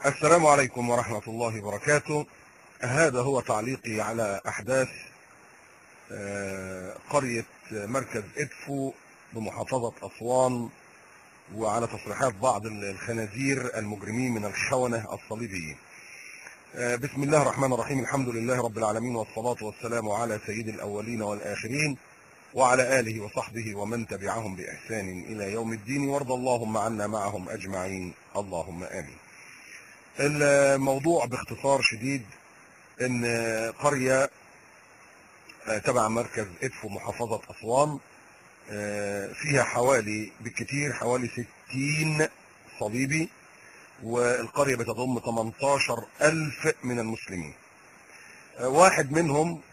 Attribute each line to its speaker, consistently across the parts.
Speaker 1: السلام عليكم ورحمة الله وبركاته هذا هو تعليقي على أحداث آه، قرية مركز إدفو بمحافظة أسوان وعلى تصريحات بعض الخنازير المجرمين من الخونة الصليبيين آه، بسم الله الرحمن الرحيم الحمد لله رب العالمين والصلاة والسلام على سيد الأولين والآخرين وعلى آله وصحبه ومن تبعهم بإحسان إلى يوم الدين وارض اللهم عنا معهم أجمعين اللهم آمين الموضوع باختصار شديد ان قرية آه، تبع مركز ادفو محافظة اسوان آه، فيها حوالي بالكتير حوالي 60 صليبي والقرية بتضم 18 ألف من المسلمين آه، واحد منهم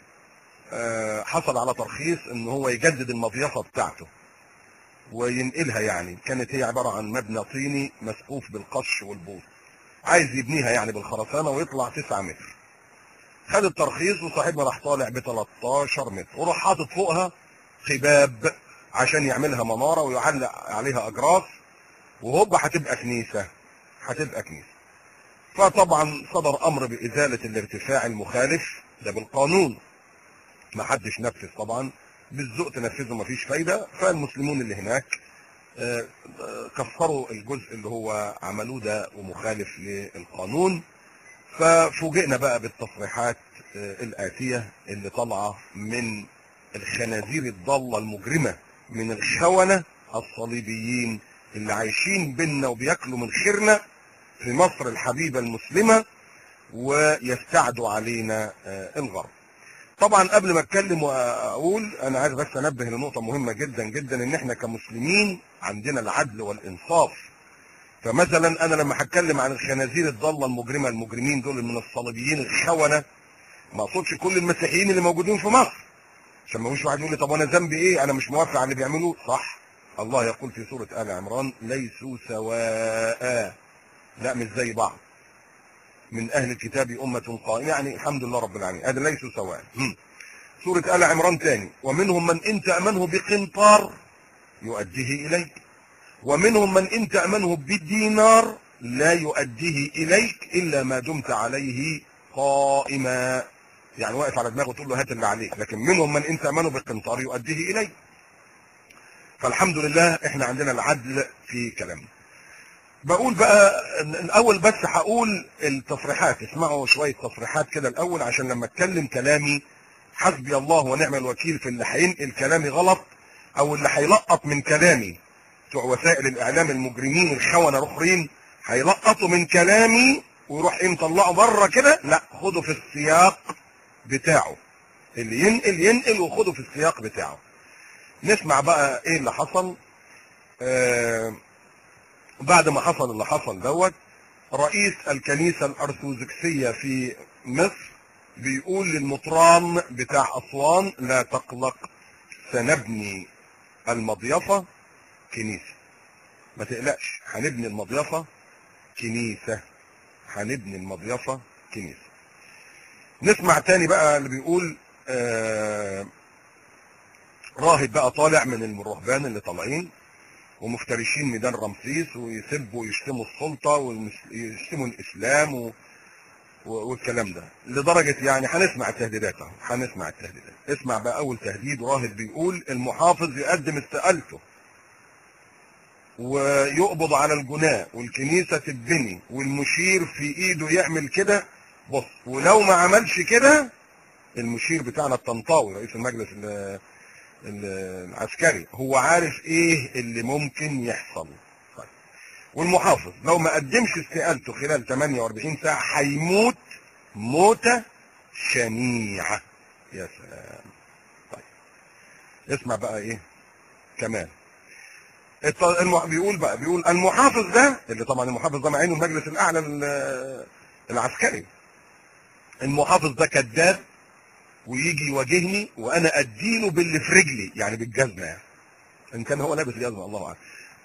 Speaker 1: حصل على ترخيص ان هو يجدد المضيفة بتاعته وينقلها يعني كانت هي عبارة عن مبنى طيني مسقوف بالقش والبوص عايز يبنيها يعني بالخرسانة ويطلع 9 متر خد الترخيص وصاحبنا راح طالع ب 13 متر وراح حاطط فوقها خباب عشان يعملها منارة ويعلق عليها أجراس وهوب هتبقى كنيسة هتبقى كنيسة فطبعا صدر أمر بإزالة الارتفاع المخالف ده بالقانون ما حدش نفذ طبعا بالذوق تنفذه مفيش فايدة فالمسلمون اللي هناك آه، آه، كفروا الجزء اللي هو عملوه ده ومخالف للقانون ففوجئنا بقى بالتصريحات آه، الآتية اللي طالعة من الخنازير الضالة المجرمة من الخونة الصليبيين اللي عايشين بينا وبياكلوا من خيرنا في مصر الحبيبة المسلمة ويستعدوا علينا الغرب طبعا قبل ما اتكلم واقول انا عايز بس انبه لنقطه مهمه جدا جدا ان احنا كمسلمين عندنا العدل والانصاف فمثلا انا لما هتكلم عن الخنازير الضاله المجرمه المجرمين دول من الصليبيين الخونه ما اقصدش كل المسيحيين اللي موجودين في مصر عشان ما فيش واحد يقول لي طب وانا ذنبي ايه انا مش موافق على اللي بيعملوه صح الله يقول في سوره ال عمران ليسوا سواء لا مش زي بعض من أهل الكتاب أمة قائمة يعني الحمد لله رب العالمين هذا ليسوا سواء سورة آل عمران تاني ومنهم من إن تأمنه بقنطار يؤديه إليك ومنهم من إن تأمنه بالدينار لا يؤديه إليك إلا ما دمت عليه قائما يعني واقف على دماغه تقول له هات اللي عليك لكن منهم من إن تأمنه بقنطار يؤديه إليك فالحمد لله احنا عندنا العدل في كلامنا بقول بقى الاول بس هقول التصريحات اسمعوا شويه تصريحات كده الاول عشان لما اتكلم كلامي حسبي الله ونعم الوكيل في اللي هينقل كلامي غلط او اللي هيلقط من كلامي بتوع وسائل الاعلام المجرمين الخونه الاخرين هيلقطوا من كلامي ويروح ايه مطلعه بره كده لا خده في السياق بتاعه اللي ينقل ينقل وخده في السياق بتاعه نسمع بقى ايه اللي حصل آه بعد ما حصل اللي حصل دوت رئيس الكنيسة الأرثوذكسية في مصر بيقول للمطران بتاع أسوان لا تقلق سنبني المضيفة كنيسة ما تقلقش هنبني المضيفة كنيسة هنبني المضيفة كنيسة نسمع تاني بقى اللي بيقول آه راهب بقى طالع من الرهبان اللي طالعين ومفترشين ميدان رمسيس ويسبوا ويشتموا السلطة ويشتموا الإسلام و... والكلام ده لدرجة يعني هنسمع التهديدات اهو هنسمع التهديدات اسمع بقى أول تهديد راهب بيقول المحافظ يقدم استقالته ويقبض على الجناة والكنيسة تتبني والمشير في ايده يعمل كده بص ولو ما عملش كده المشير بتاعنا الطنطاوي رئيس المجلس العسكري هو عارف ايه اللي ممكن يحصل طيب. والمحافظ لو ما قدمش استقالته خلال 48 ساعة هيموت موتة شنيعة يا سلام طيب اسمع بقى ايه كمان المح... بيقول بقى بيقول المحافظ ده اللي طبعا المحافظ ده معينه المجلس الاعلى العسكري المحافظ ده كذاب ويجي يواجهني وانا اديله باللي في رجلي يعني بالجزمه يعني ان كان هو لابس الجزمه الله اعلم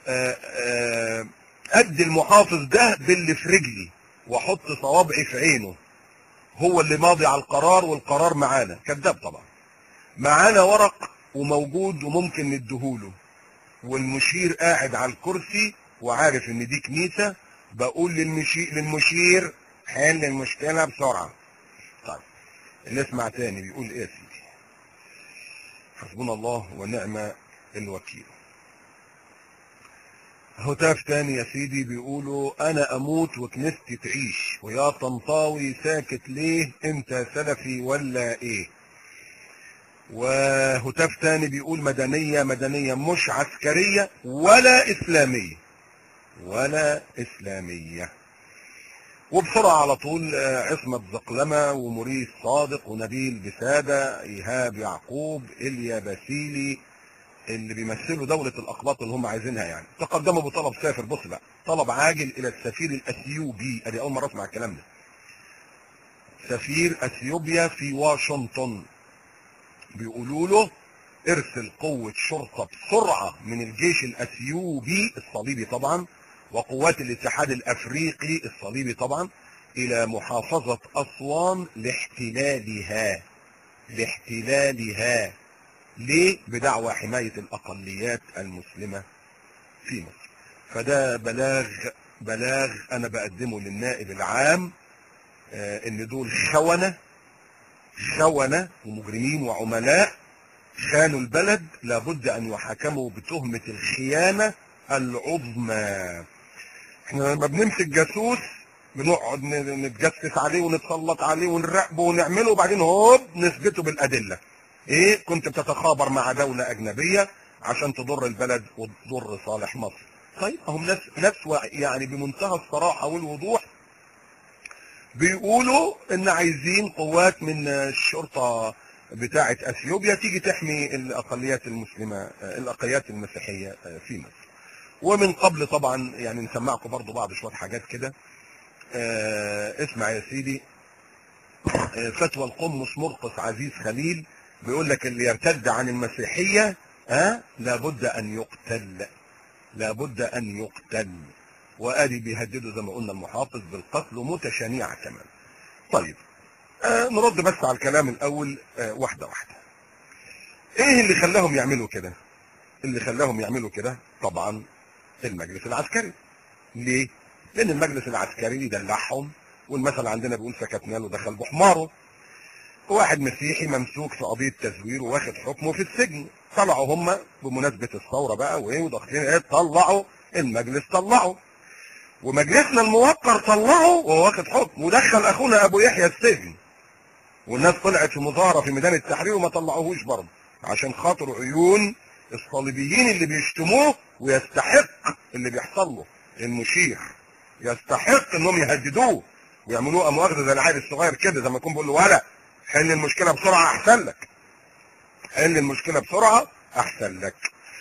Speaker 1: ادي المحافظ ده باللي في رجلي واحط صوابعي في عينه هو اللي ماضي على القرار والقرار معانا كذاب طبعا معانا ورق وموجود وممكن نديهوله والمشير قاعد على الكرسي وعارف ان دي كنيسه بقول للمشير للمشير حل المشكلة بسرعة طيب نسمع تاني بيقول ايه يا سيدي حسبنا الله ونعم الوكيل هتاف تاني يا سيدي بيقولوا انا اموت وكنيستي تعيش ويا طنطاوي ساكت ليه انت سلفي ولا ايه وهتاف تاني بيقول مدنية مدنية مش عسكرية ولا اسلامية ولا اسلامية وبسرعة على طول آه، عصمت زقلمة وموريس صادق ونبيل بسادة ايهاب يعقوب اليا باسيلي اللي بيمثلوا دولة الأقباط اللي هم عايزينها يعني تقدموا بطلب سافر بص بقى طلب عاجل إلى السفير الأثيوبي أدي أول مرة أسمع الكلام ده سفير أثيوبيا في واشنطن بيقولوا له ارسل قوة شرطة بسرعة من الجيش الأثيوبي الصليبي طبعا وقوات الاتحاد الأفريقي الصليبي طبعا إلى محافظة أسوان لاحتلالها لاحتلالها ليه بدعوى حماية الأقليات المسلمة في مصر فده بلاغ بلاغ أنا بقدمه للنائب العام آه، إن دول خونة خونة ومجرمين وعملاء خانوا البلد لابد أن يحاكموا بتهمة الخيانة العظمى احنا لما بنمسك جاسوس بنقعد ن- نتجسس عليه ونتسلط عليه ونراقبه ونعمله وبعدين هوب نثبته بالأدلة ايه كنت بتتخابر مع دولة اجنبية عشان تضر البلد وتضر صالح مصر طيب هم ناس ناس و- يعني بمنتهى الصراحة والوضوح بيقولوا ان عايزين قوات من الشرطة بتاعة اثيوبيا تيجي تحمي الاقليات المسلمة الاقليات المسيحية في مصر ومن قبل طبعا يعني نسمعكم برضو بعض شوية حاجات كده آه، اسمع يا سيدي آه، فتوى القمص مرقس عزيز خليل بيقول لك اللي يرتد عن المسيحية ها لابد ان يقتل لابد ان يقتل وادي بيهددوا زي ما قلنا المحافظ بالقتل ومتشنيعة كمان طيب آه نرد بس على الكلام الاول آه واحدة واحدة ايه اللي خلاهم يعملوا كده اللي خلاهم يعملوا كده طبعا المجلس العسكري ليه لان المجلس العسكري يدلعهم والمثل عندنا بيقول سكتنا له دخل بحماره واحد مسيحي ممسوك في قضية تزوير واخد حكمه في السجن طلعوا هم بمناسبة الثورة بقى وايه وضاغطين ايه طلعوا المجلس طلعوا ومجلسنا الموقر طلعه وهو واخد حكم ودخل اخونا ابو يحيى السجن والناس طلعت في مظاهرة في ميدان التحرير وما طلعوهوش برضه عشان خاطر عيون الصليبيين اللي بيشتموه ويستحق اللي بيحصل له المشير يستحق انهم يهددوه ويعملوه مؤاخذه زي العيل الصغير كده زي ما يكون بيقول له ولا حل المشكله بسرعه احسن لك حل المشكله بسرعه احسن لك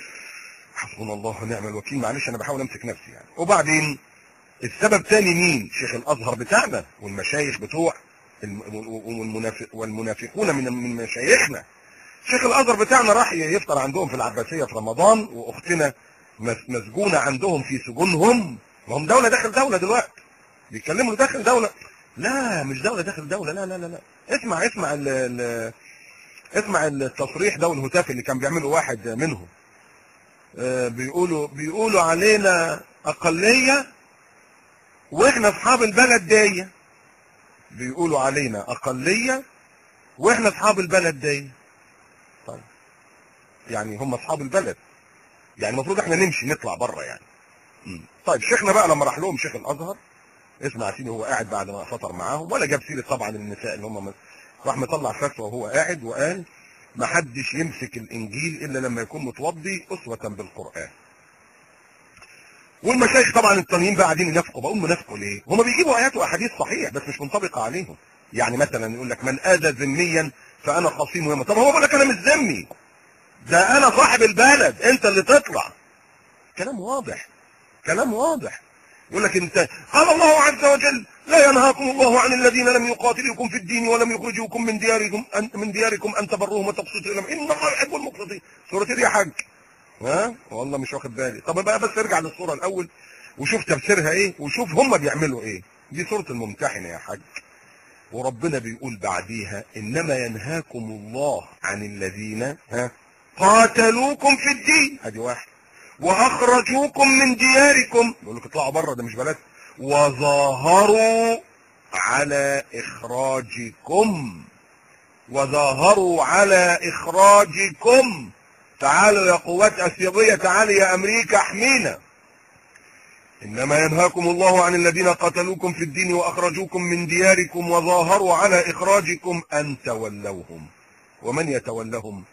Speaker 1: حسبنا الله ونعم الوكيل معلش انا بحاول امسك نفسي يعني وبعدين السبب تاني مين شيخ الازهر بتاعنا والمشايخ بتوع الم- والمنافق والمنافقون من من مشايخنا شيخ الازهر بتاعنا راح يفطر عندهم في العباسيه في رمضان واختنا مس- مسجونه عندهم في سجونهم ما هم دوله داخل دوله دلوقتي بيتكلموا داخل دوله لا مش دوله داخل دوله لا لا لا, لا. اسمع اسمع ال ال اسمع التصريح ده والهتاف اللي كان بيعمله واحد منهم آه، بيقولوا بيقولوا علينا اقليه واحنا اصحاب البلد دي بيقولوا علينا اقليه واحنا اصحاب البلد دي طيب يعني هم اصحاب البلد يعني المفروض احنا نمشي نطلع بره يعني مم. طيب شيخنا بقى لما راح لهم شيخ الازهر اسمع يا سيدي هو قاعد بعد ما فطر معاهم ولا جاب سيره طبعا النساء اللي هم راح مطلع فتوى وهو قاعد وقال ما حدش يمسك الانجيل الا لما يكون متوضي اسوه بالقران والمشايخ طبعا التانيين بقى قاعدين ينافقوا بقول منافقوا ليه؟ هم بيجيبوا ايات واحاديث صحيح بس مش منطبقه عليهم يعني مثلا يقول لك من اذى ذميا فانا خصيم يوم طب هو بيقول لك انا مش ذمي ده انا صاحب البلد انت اللي تطلع كلام واضح كلام واضح يقول لك انت قال الله عز وجل لا ينهاكم الله عن الذين لم يقاتلوكم في الدين ولم يخرجوكم من دياركم أن من دياركم ان تبروهم وتقسطوا اليهم ان الله يحب المقسطين سوره ايه يا حاج ها والله مش واخد بالي طب بقى بس ارجع للصوره الاول وشوف تفسيرها ايه وشوف هم بيعملوا ايه دي سوره الممتحنه يا حاج وربنا بيقول بعديها انما ينهاكم الله عن الذين ها قاتلوكم في الدين ادي واحد واخرجوكم من دياركم يقول لك اطلعوا بره ده مش بلد وظاهروا على إخراجكم وظاهروا على إخراجكم تعالوا يا قوات أثيوبية تعالوا يا أمريكا احمينا إنما ينهاكم الله عن الذين قتلوكم في الدين وأخرجوكم من دياركم وظاهروا على إخراجكم أن تولوهم ومن يتولهم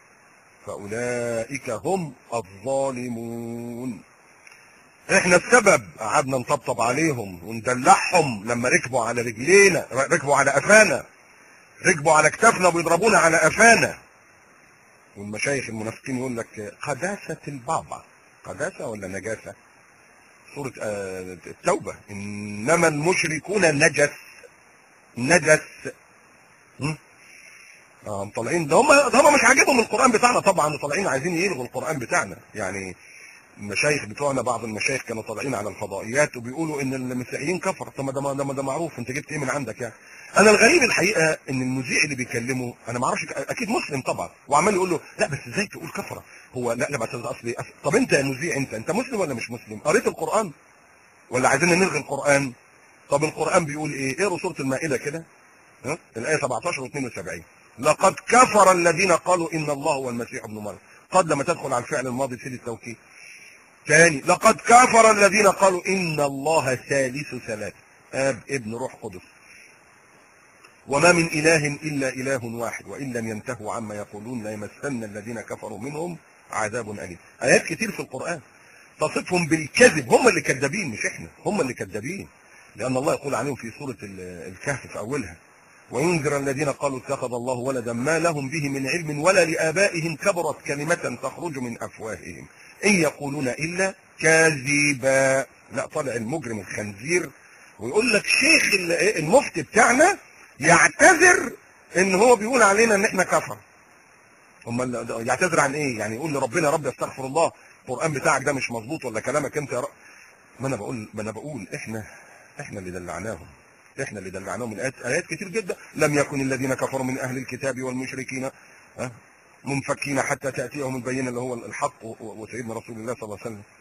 Speaker 1: فأولئك هم الظالمون احنا السبب قعدنا نطبطب عليهم وندلعهم لما ركبوا على رجلينا ركبوا على قفانا ركبوا على كتافنا وبيضربونا على قفانا والمشايخ المنافقين يقول لك قداسة البابا قداسة ولا نجاسة سورة آه، التوبة إنما المشركون نجس نجس هم؟ اه مطلعين ده هم ده هم مش عاجبهم القرآن بتاعنا طبعا طالعين عايزين يلغوا القرآن بتاعنا يعني المشايخ بتوعنا بعض المشايخ كانوا طالعين على الفضائيات وبيقولوا ان المسيحيين كفر طب ما ده ما ده معروف انت جبت ايه من عندك يعني انا الغريب الحقيقه ان المذيع اللي بيكلمه انا ما اعرفش اكيد مسلم طبعا وعمال يقول له لا بس ازاي تقول كفره هو لا لا بس ده اصلي أصل- طب انت يا مذيع انت انت مسلم ولا مش مسلم قريت القران ولا عايزين نلغي القران طب القران بيقول ايه اقروا سوره المائده كده ها الايه 17 و72 لقد كفر الذين قالوا ان الله هو المسيح ابن مريم قد لما تدخل على الفعل الماضي تفيد التوكيد ثاني لقد كفر الذين قالوا ان الله ثالث ثلاث اب ابن روح قدس وما من اله الا اله واحد وان لم ينتهوا عما يقولون ليمسن الذين كفروا منهم عذاب اليم ايات كتير في القران تصفهم بالكذب هم اللي كذابين مش احنا هم اللي كذابين لان الله يقول عليهم في سوره ال- الكهف في اولها وينذر الذين قالوا اتخذ الله ولدا ما لهم به من علم ولا لآبائهم كبرت كلمة تخرج من أفواههم إن يقولون إلا كاذبا لا طالع المجرم الخنزير ويقول لك شيخ ال- إيه المفتي بتاعنا يعتذر ان هو بيقول علينا ان احنا كفر هم يعتذر عن ايه يعني يقول لربنا يا رب استغفر الله القران بتاعك ده مش مظبوط ولا كلامك انت يا رب ما انا بقول ما انا بقول احنا احنا اللي دلعناهم احنا اللي دلعناهم من ايات ايات كتير جدا لم يكن الذين كفروا من اهل الكتاب والمشركين ها منفكين حتى تاتيهم البينه اللي هو الحق و- و- وسيدنا رسول الله صلى الله عليه وسلم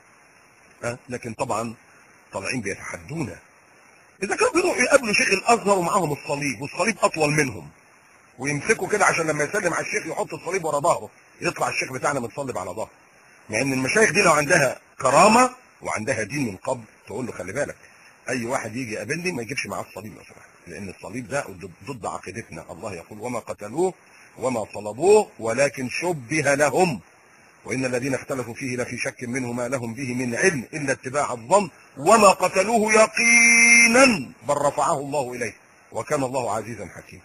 Speaker 1: ها لكن طبعا طالعين بيتحدونا اذا كانوا بيروحوا يقابلوا شيخ الازهر ومعاهم الصليب والصليب اطول منهم ويمسكوا كده عشان لما يسلم على الشيخ يحط الصليب ورا ظهره يطلع الشيخ بتاعنا متصلب على ظهره مع ان المشايخ دي لو عندها كرامه وعندها دين من قبل تقول له خلي بالك اي واحد يجي يقابلني ما يجيبش معاه الصليب لو سمحت لان الصليب ده ضد- ضد عقيدتنا الله يقول وما قتلوه وما صلبوه ولكن شبه لهم وإن الذين اختلفوا فيه لفي شك منه ما لهم به من علم إلا اتباع الظن وما قتلوه يقينا بل رفعه الله إليه وكان الله عزيزا حكيما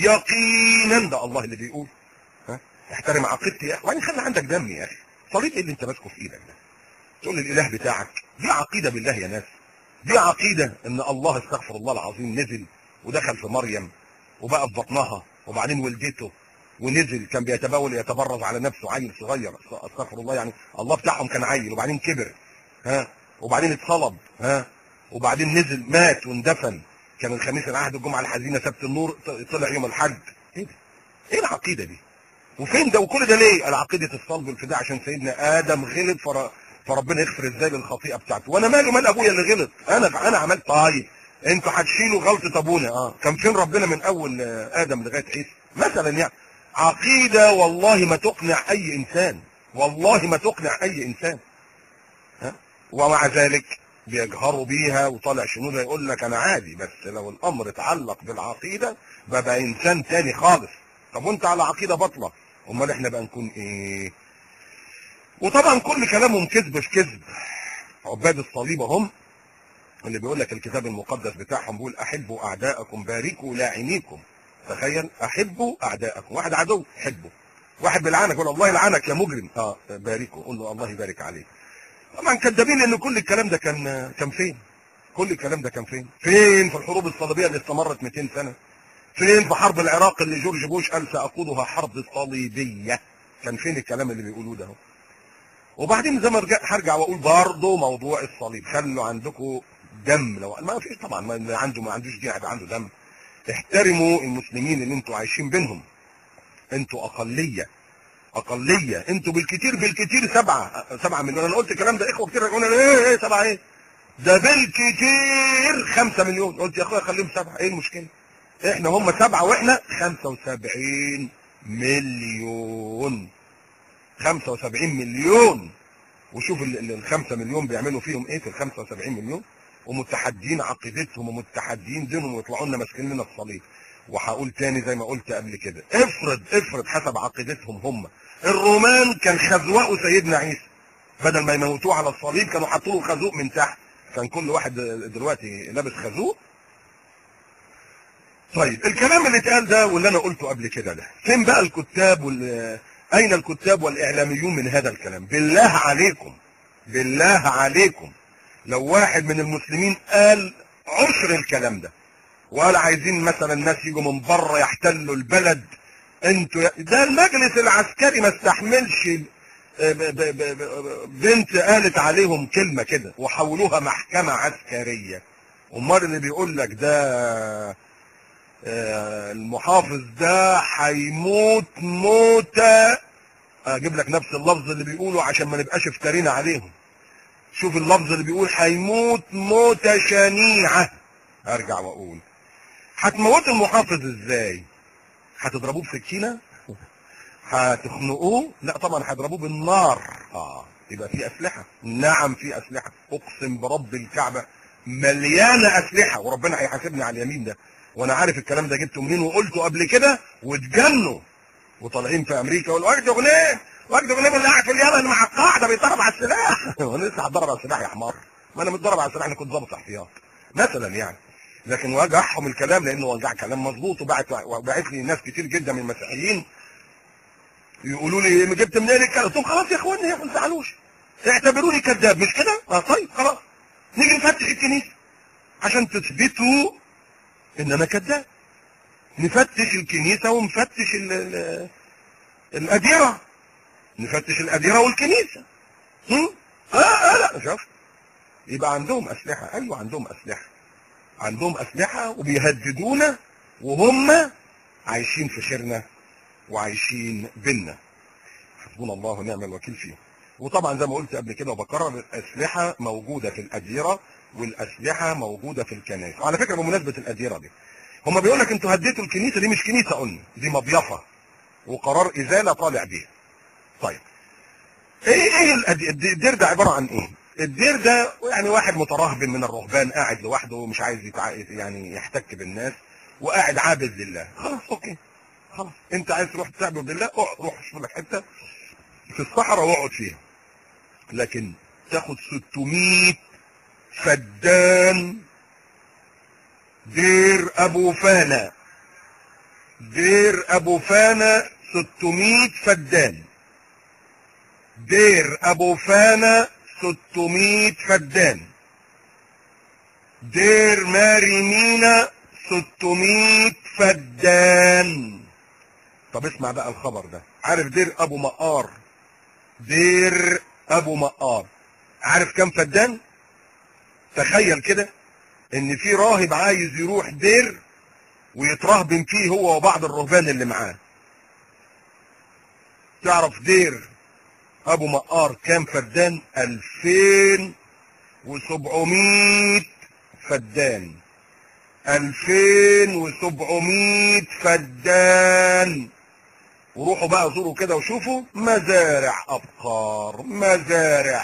Speaker 1: يقينا ده الله اللي بيقول ها احترم عقيدتي يا اخي وبعدين خلي عندك دم يا اخي صليب ايه اللي انت ماسكه في ايدك ده تقول لي الاله بتاعك دي عقيده بالله يا ناس دي عقيده ان الله استغفر الله العظيم نزل ودخل في مريم وبقى في بطنها وبعدين ولدته ونزل كان بيتبول يتبرز على نفسه عيل صغير استغفر الله يعني الله بتاعهم كان عيل وبعدين كبر ها وبعدين اتصلب ها وبعدين نزل مات واندفن كان الخميس العهد الجمعه الحزينه سبت النور طلع يوم الحج ايه ده؟ ايه العقيده دي؟ وفين ده وكل ده ليه؟ العقيده الصلب والفداء عشان سيدنا ادم غلط فر... فربنا يغفر ازاي للخطيئه بتاعته وانا مالي ومال ابويا اللي غلط انا انا عملت طيب انتوا هتشيلوا غلطه ابونا اه كان فين ربنا من اول آه، ادم لغايه عيسى مثلا يعني عقيده والله ما تقنع اي انسان والله ما تقنع اي انسان ها ومع ذلك بيجهروا بيها وطالع شنودة يقول لك انا عادي بس لو الامر اتعلق بالعقيده ببقى انسان تاني خالص طب وانت على عقيده باطله امال احنا بقى نكون ايه وطبعا كل كلامهم كذب في كذب عباد الصليب هم اللي بيقول لك الكتاب المقدس بتاعهم بيقول احبوا اعداءكم باركوا لاعنيكم تخيل احبوا اعداءكم واحد عدو حبه واحد بيلعنك يقول الله يلعنك يا مجرم اه باركه قول له الله يبارك عليك طبعا كذابين لان كل الكلام ده كان كان فين كل الكلام ده كان فين فين في الحروب الصليبيه اللي استمرت 200 سنه فين في حرب العراق اللي جورج بوش قال ساقودها حرب صليبيه كان فين الكلام اللي بيقولوه ده وبعدين زي ما رجع هرجع واقول برضه موضوع الصليب خلوا عندكم دم لو ما في طبعا ما اللي عنده ما عندوش دين هيبقى عنده دم احترموا المسلمين اللي انتوا عايشين بينهم انتوا اقليه اقليه انتوا بالكتير بالكتير سبعه سبعه مليون انا قلت الكلام ده اخوه كتير يقولوا ايه ايه سبعه ايه ده بالكتير خمسة مليون قلت يا اخويا خليهم سبعة ايه المشكلة احنا هم سبعة واحنا خمسة وسبعين مليون خمسة وسبعين مليون وشوف ال- ال- الخمسة مليون بيعملوا فيهم ايه في الخمسة وسبعين مليون ومتحدين عقيدتهم ومتحدين دينهم ويطلعوا لنا ماسكين لنا الصليب وهقول تاني زي ما قلت قبل كده افرض افرض حسب عقيدتهم هم الرومان كان خزوقوا سيدنا عيسى بدل ما يموتوه على الصليب كانوا حطوا له خازوق من تحت كان كل واحد دلوقتي لابس خازوق طيب الكلام اللي اتقال ده واللي انا قلته قبل كده ده فين بقى الكتاب وال اين الكتاب والاعلاميون من هذا الكلام بالله عليكم بالله عليكم لو واحد من المسلمين قال عشر الكلام ده وقال عايزين مثلا الناس يجوا من بره يحتلوا البلد انتوا يا- ده المجلس العسكري ما استحملش ب- ب- ب- ب- بنت قالت عليهم كلمة كده وحولوها محكمة عسكرية امال اللي بيقول لك ده آه، المحافظ ده هيموت موتة اجيب لك نفس اللفظ اللي بيقوله عشان ما نبقاش افترينا عليهم شوف اللفظ اللي بيقول هيموت موتة شنيعة ارجع واقول هتموت المحافظ ازاي هتضربوه بسكينة هتخنقوه لا طبعا هيضربوه بالنار اه يبقى في اسلحة نعم في اسلحة اقسم برب الكعبة مليانة اسلحة وربنا هيحاسبني على اليمين ده وانا عارف الكلام ده جبته منين وقلته قبل كده واتجنوا وطالعين في امريكا يقولوا وجد غنيم وجد غنيم اللي قاعد في اليمن مع القاعده بيتضرب على السلاح وانا لسه هتضرب على السلاح يا حمار ما انا متضرب على السلاح انا كنت ضابط احتياط مثلا يعني لكن وجعهم الكلام لانه وجع كلام مظبوط وبعت وبعت لي ناس كتير جدا من المسيحيين يقولوا لي ما جبت منين الكلام قلت لهم خلاص يا اخوانا يا ما تزعلوش اعتبروني كذاب مش كده؟ اه طيب خلاص نيجي نفتش الكنيسه عشان تثبتوا ان انا كذاب نفتش الكنيسة ونفتش ال ال الأديرة نفتش الأديرة والكنيسة هم؟ آه, آه لا شوف يبقى عندهم أسلحة أيوة عندهم أسلحة عندهم أسلحة وبيهددونا وهم عايشين في خيرنا وعايشين بينا حسبنا الله ونعم الوكيل فيهم وطبعا زي ما قلت قبل كده وبكرر الأسلحة موجودة في الأديرة والأسلحة موجودة في الكنائس وعلى فكرة بمناسبة الأديرة دي هما بيقول لك انتوا هديتوا الكنيسه دي مش كنيسه قلنا دي مضيفه وقرار ازاله طالع بيها طيب ايه ايه الأدي- الد- الدير ده عباره عن ايه الدير ده يعني واحد مترهبن من الرهبان قاعد لوحده ومش عايز يتع... يعني يحتك بالناس وقاعد عابد لله خلاص اوكي خلاص انت عايز تروح تعبد لله اقعد روح شوف لك حته في الصحراء واقعد فيها لكن تاخد 600 فدان دير ابو فانا دير ابو فانا 600 فدان دير ابو فانا 600 فدان دير ماري مينا 600 فدان طب اسمع بقى الخبر ده عارف دير ابو مقار دير ابو مقار عارف كم فدان تخيل كده ان في راهب عايز يروح دير ويترهبن فيه هو وبعض الرهبان اللي معاه تعرف دير ابو مقار كام فدان 2700 فدان 2700 فدان وروحوا بقى زوروا كده وشوفوا مزارع ابقار مزارع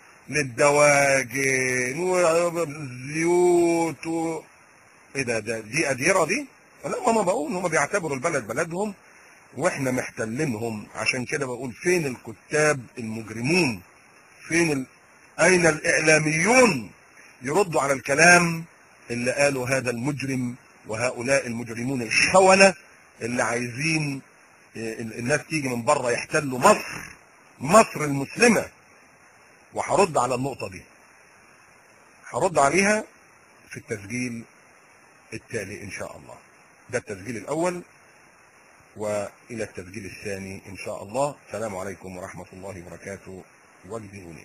Speaker 1: للدواجن والزيوت و... ايه ده ده دي اديره دي؟ لا ماما بقول هم بيعتبروا البلد بلدهم واحنا محتلينهم عشان كده بقول فين الكتاب المجرمون؟ فين ال... اين الاعلاميون يردوا على الكلام اللي قاله هذا المجرم وهؤلاء المجرمون الخونة اللي عايزين ال- الناس تيجي من بره يحتلوا مصر مصر المسلمة وهرد على النقطة دي هرد عليها في التسجيل التالي ان شاء الله ده التسجيل الاول والى التسجيل الثاني ان شاء الله السلام عليكم ورحمة الله وبركاته وجدي غنيم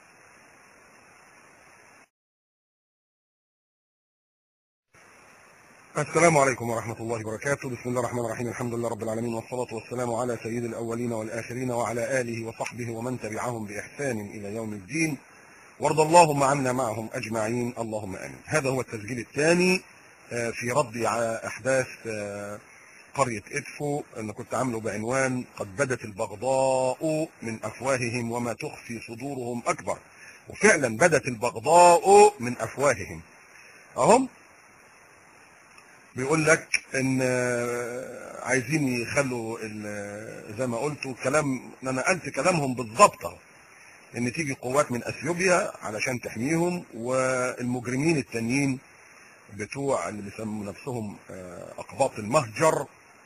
Speaker 1: السلام عليكم ورحمة الله وبركاته بسم الله الرحمن الرحيم الحمد لله رب العالمين والصلاة والسلام على سيد الأولين والآخرين وعلى آله وصحبه ومن تبعهم بإحسان إلى يوم الدين وارض اللهم عنا معهم اجمعين اللهم امين هذا هو التسجيل الثاني آه، في رد على احداث آه، قرية ادفو انا كنت عامله بعنوان قد بدت البغضاء من افواههم وما تخفي صدورهم اكبر وفعلا بدت البغضاء من افواههم اهم بيقول لك ان آه، عايزين يخلوا ال- زي ما قلتوا كلام انا نقلت كلامهم بالظبط اهو ان تيجي قوات من اثيوبيا علشان تحميهم والمجرمين التانيين بتوع اللي بيسموا نفسهم آه، اقباط المهجر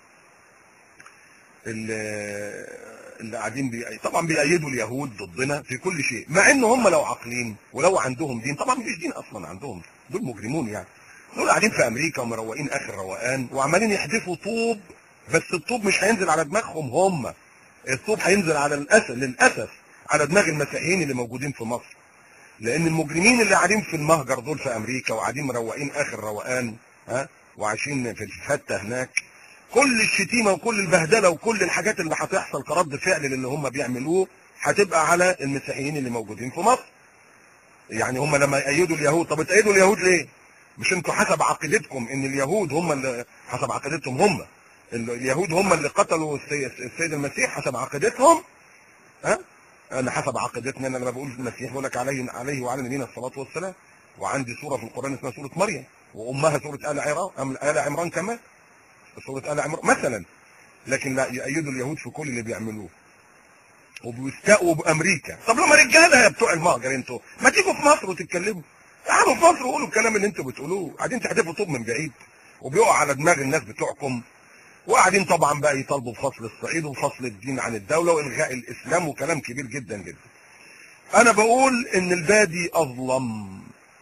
Speaker 1: اللي اللي قاعدين بي... طبعا بيأيدوا اليهود ضدنا في كل شيء مع ان هم لو عاقلين ولو عندهم دين طبعا مفيش دين اصلا عندهم دول مجرمون يعني دول قاعدين في امريكا ومروقين اخر روقان وعمالين يحدفوا طوب بس الطوب مش هينزل على دماغهم هم الطوب هينزل على الاسف للاسف على دماغ المسيحيين اللي موجودين في مصر لان المجرمين اللي قاعدين في المهجر دول في امريكا وقاعدين مروقين اخر روقان ها وعايشين في الفتة هناك كل الشتيمه وكل البهدله وكل الحاجات اللي هتحصل كرد فعل للي هم بيعملوه هتبقى على المسيحيين اللي موجودين في مصر يعني هم لما يأيدوا اليهود طب تأيدوا اليهود ليه مش انتوا حسب عقيدتكم ان اليهود هم اللي حسب عقيدتهم هم ال- اليهود هم اللي قتلوا السي- السيد المسيح حسب عقيدتهم ها انا حسب عقيدتنا انا لما بقول المسيح بقول لك عليه عليه وعلى نبينا الصلاه والسلام وعندي سوره في القران اسمها سوره مريم وامها سوره ال عمران ال عمران كمان سوره ال عمران مثلا لكن لا يأيدوا اليهود في كل اللي بيعملوه وبيستقوا بامريكا طب لما رجاله يا بتوع المهجر انتوا ما تيجوا في مصر وتتكلموا تعالوا في مصر وقولوا الكلام اللي انتوا بتقولوه قاعدين تحدفوا طوب من بعيد وبيقع على دماغ الناس بتوعكم وقاعدين طبعا بقى يطالبوا بفصل الصعيد وفصل الدين عن الدوله والغاء الاسلام وكلام كبير جدا جدا انا بقول ان البادي اظلم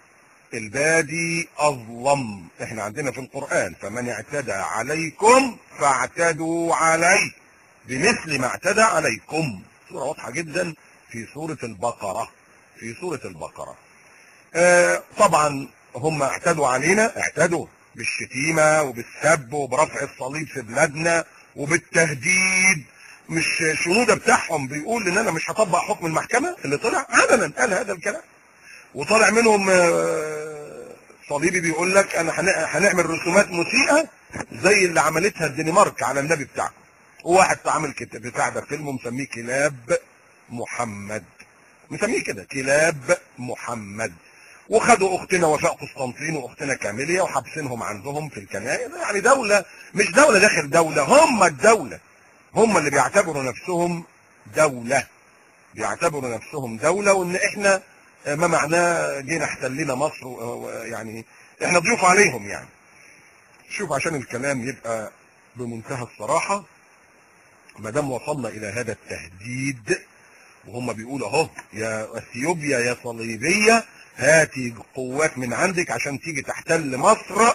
Speaker 1: البادي اظلم احنا عندنا في القران فمن اعتدى عليكم فاعتدوا عليه بمثل ما اعتدى عليكم سوره واضحه جدا في سوره البقره في سوره البقره آه طبعا هم اعتدوا علينا اعتدوا بالشتيمه وبالسب وبرفع الصليب في بلادنا وبالتهديد مش شنودة بتاعهم بيقول ان انا مش هطبق حكم المحكمه اللي طلع ابدا قال هذا الكلام وطالع منهم آه، صليبي بيقول لك انا هن- هنعمل رسومات مسيئه زي اللي عملتها الدنمارك على النبي بتاعكم وواحد عامل كتاب بتاع ده فيلم مسميه كلاب محمد مسميه كده كلاب محمد وخدوا اختنا وفاء قسطنطين واختنا كاميليا وحابسينهم عندهم في الكنائس يعني دوله مش دوله داخل دوله هم الدوله هم اللي بيعتبروا نفسهم دوله بيعتبروا نفسهم دوله وان احنا آه، ما معناه جينا احتلنا مصر و- و- يعني احنا ضيوف عليهم يعني شوف عشان الكلام يبقى بمنتهى الصراحه ما دام وصلنا الى هذا التهديد وهم بيقولوا اهو يا اثيوبيا يا صليبيه هاتي قوات من عندك عشان تيجي تحتل مصر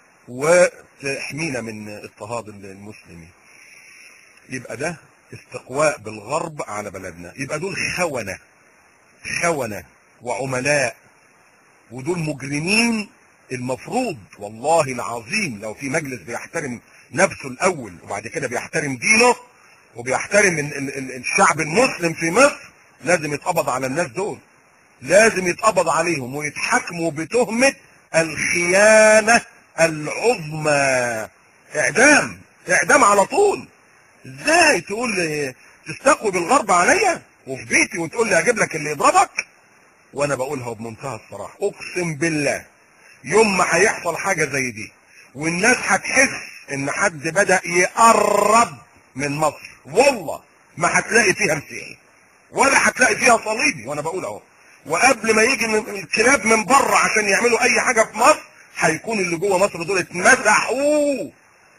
Speaker 1: وتحمينا من اضطهاد المسلمين يبقى ده استقواء بالغرب على بلدنا يبقى دول خونة خونة وعملاء ودول مجرمين المفروض والله العظيم لو في مجلس بيحترم نفسه الاول وبعد كده بيحترم دينه وبيحترم ال- ال- ال- الشعب المسلم في مصر لازم يتقبض على الناس دول لازم يتقبض عليهم ويتحاكموا بتهمة الخيانة العظمى اعدام اعدام على طول ازاي تقول لي تستقوي بالغرب عليا وفي بيتي وتقول لي اجيب لك اللي يضربك وانا بقولها بمنتهى الصراحه اقسم بالله يوم ما هيحصل حاجه زي دي والناس هتحس ان حد بدا يقرب من مصر والله ما هتلاقي فيها مسيحي ولا هتلاقي فيها صليبي وانا بقول اهو وقبل ما يجي من- الكلاب من بره عشان يعملوا اي حاجه في مصر هيكون اللي جوه مصر دول اتمسحوا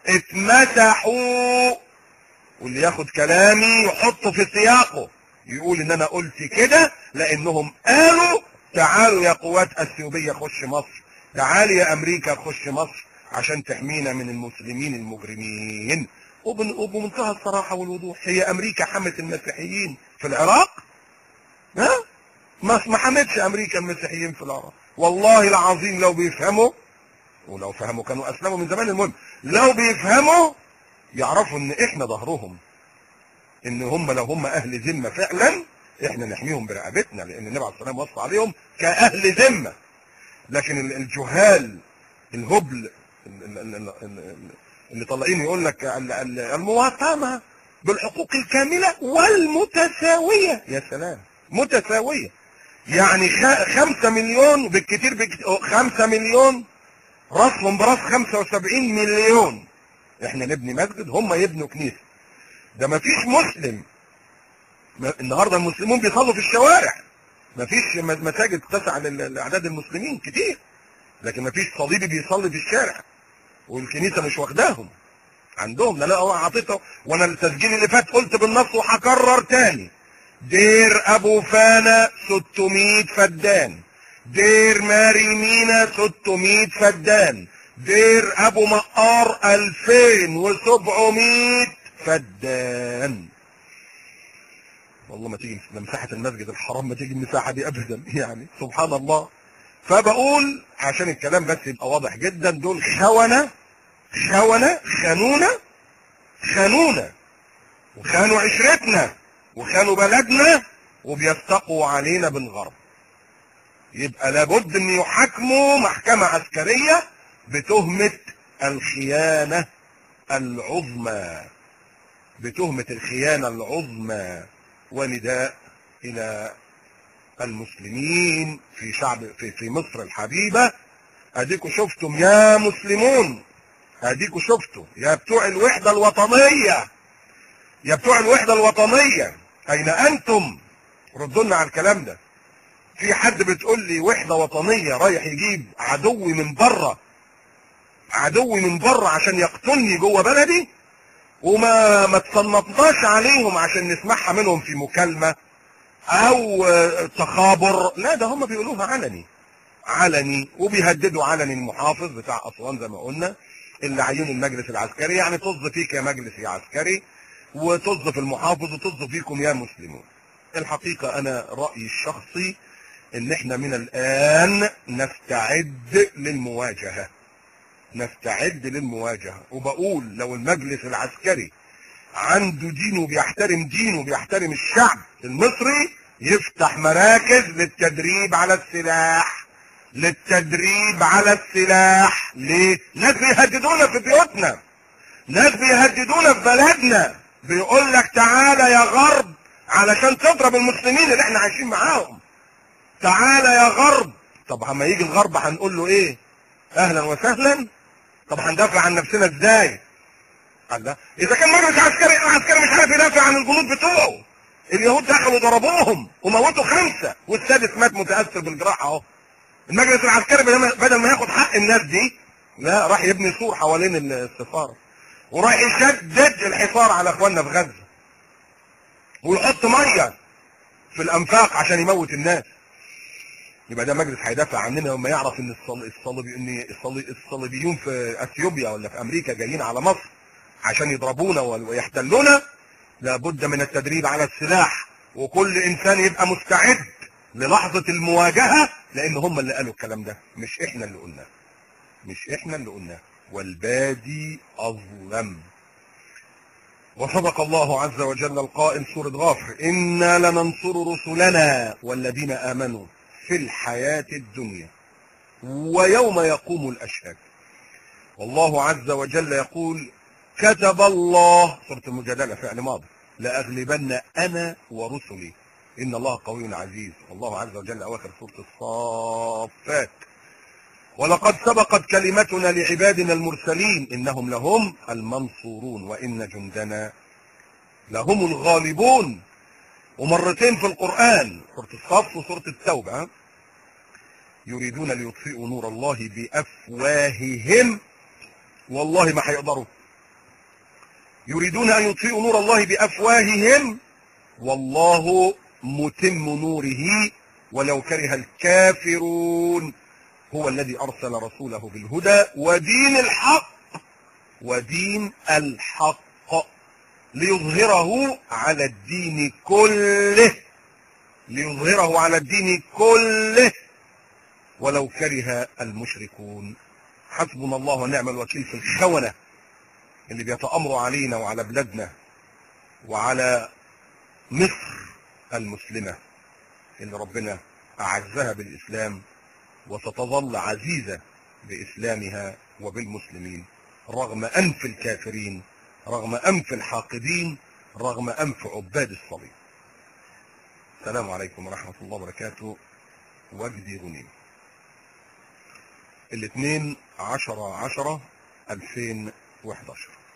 Speaker 1: اتمسحوا واللي ياخد كلامي يحطه في سياقه يقول ان انا قلت كده لانهم قالوا تعالوا يا قوات اثيوبيه خش مصر تعالي يا امريكا خش مصر عشان تحمينا من المسلمين المجرمين وبن- وبمنتهى الصراحه والوضوح هي امريكا حمت المسيحيين في العراق ها ما ما حمتش امريكا المسيحيين في العراق والله العظيم لو بيفهموا ولو فهموا كانوا اسلموا من زمان المهم لو بيفهموا يعرفوا ان احنا ظهرهم ان هم لو هم اهل ذمه فعلا احنا نحميهم برقبتنا لان النبي عليه الصلاه والسلام وصى عليهم كاهل ذمه لكن ال- الجهال الهبل ال- ال- ال- ال- ال- اللي طالعين يقول لك ال- ال- المواطنه بالحقوق الكامله والمتساويه يا سلام متساويه يعني خ- خمسة مليون بالكتير بالكتير خمسة مليون راسهم براس 75 مليون احنا نبني مسجد هم يبنوا كنيسه ده ما فيش مسلم ما- النهارده المسلمون بيصلوا في الشوارع ما فيش م- مساجد تسع لل- لاعداد المسلمين كتير لكن ما فيش صليبي بيصلي في الشارع والكنيسه مش واخداهم عندهم لا لا هو عطيته وانا التسجيل اللي فات قلت بالنص وهكرر تاني دير ابو فانا 600 فدان دير ماري مينا 600 فدان دير ابو مقار 2700 فدان والله ما تيجي مساحة المسجد الحرام ما تيجي المساحة دي ابدا يعني سبحان الله فبقول عشان الكلام بس يبقى واضح جدا دول خونة خونة خانونا خانونا وخانوا عشرتنا وخانوا بلدنا وبيستقوا علينا بالغرب يبقى لابد ان يحاكموا محكمة عسكرية بتهمة الخيانة العظمى بتهمة الخيانة العظمى ونداء الى المسلمين في شعب في, في مصر الحبيبة اديكوا شفتم يا مسلمون اديكوا شفتوا يا بتوع الوحدة الوطنية يا بتوع الوحدة الوطنية اين انتم ردوا على الكلام ده في حد بتقول لي وحدة وطنية رايح يجيب عدوي من بره عدوي من بره عشان يقتلني جوه بلدي وما ما تصنفناش عليهم عشان نسمعها منهم في مكالمة او آه، تخابر لا ده هم بيقولوها علني علني وبيهددوا علني المحافظ بتاع اسوان زي ما قلنا اللي عيون المجلس العسكري يعني طز فيك يا مجلس يا عسكري وطز في المحافظ وطز فيكم يا مسلمون الحقيقة انا رأيي الشخصي ان احنا من الان نستعد للمواجهة نستعد للمواجهة وبقول لو المجلس العسكري عنده دين وبيحترم دينه وبيحترم الشعب المصري يفتح مراكز للتدريب على السلاح للتدريب على السلاح ليه؟ ناس بيهددونا في بيوتنا ناس بيهددونا في بلدنا بيقول لك تعالى يا غرب علشان تضرب المسلمين اللي احنا عايشين معاهم تعالى يا غرب طب اما يجي الغرب هنقول له ايه اهلا وسهلا طب هندافع عن نفسنا ازاي قال لا اذا كان مجلس عسكري عسكري مش عارف يدافع عن الجنود بتوعه اليهود دخلوا ضربوهم وموتوا خمسه والسادس مات متاثر بالجراحه اهو المجلس العسكري بدل ما- بدل ما ياخد حق الناس دي لا راح يبني سور حوالين السفاره وراح يشدد الحصار على اخواننا في غزه ويحط ميه في الانفاق عشان يموت الناس يبقى ده مجلس هيدافع عننا لما يعرف ان الصل... الصليبي ان الصلي... الصليبيون في اثيوبيا ولا في امريكا جايين على مصر عشان يضربونا ويحتلونا لابد من التدريب على السلاح وكل انسان يبقى مستعد للحظة المواجهة لان هم اللي قالوا الكلام ده مش احنا اللي قلناه مش احنا اللي قلناه والبادي اظلم وصدق الله عز وجل القائل سورة غافر إنا لننصر رسلنا والذين آمنوا في الحياة الدنيا ويوم يقوم الأشهاد والله عز وجل يقول كتب الله سورة المجادلة فعل ماضي لأغلبن أنا ورسلي إن الله قوي عزيز والله عز وجل أواخر سورة الصافات ولقد سبقت كلمتنا لعبادنا المرسلين إنهم لهم المنصورون وإن جندنا لهم الغالبون ومرتين في القرآن سورة الصف وسورة التوبة ها؟ يريدون ليطفئوا نور الله بأفواههم والله ما هيقدروا يريدون أن يطفئوا نور الله بأفواههم والله متم نوره ولو كره الكافرون هو الذي أرسل رسوله بالهدى ودين الحق ودين الحق ليظهره على الدين كله ليظهره على الدين كله ولو كره المشركون حسبنا الله ونعم الوكيل في الخونة اللي بيتأمروا علينا وعلى بلادنا وعلى مصر المسلمة اللي ربنا أعزها بالإسلام وستظل عزيزة بإسلامها وبالمسلمين رغم أنف الكافرين رغم أنف الحاقدين رغم أنف عباد الصليب السلام عليكم ورحمة الله وبركاته وجدي غنيم الاثنين عشرة عشرة 2011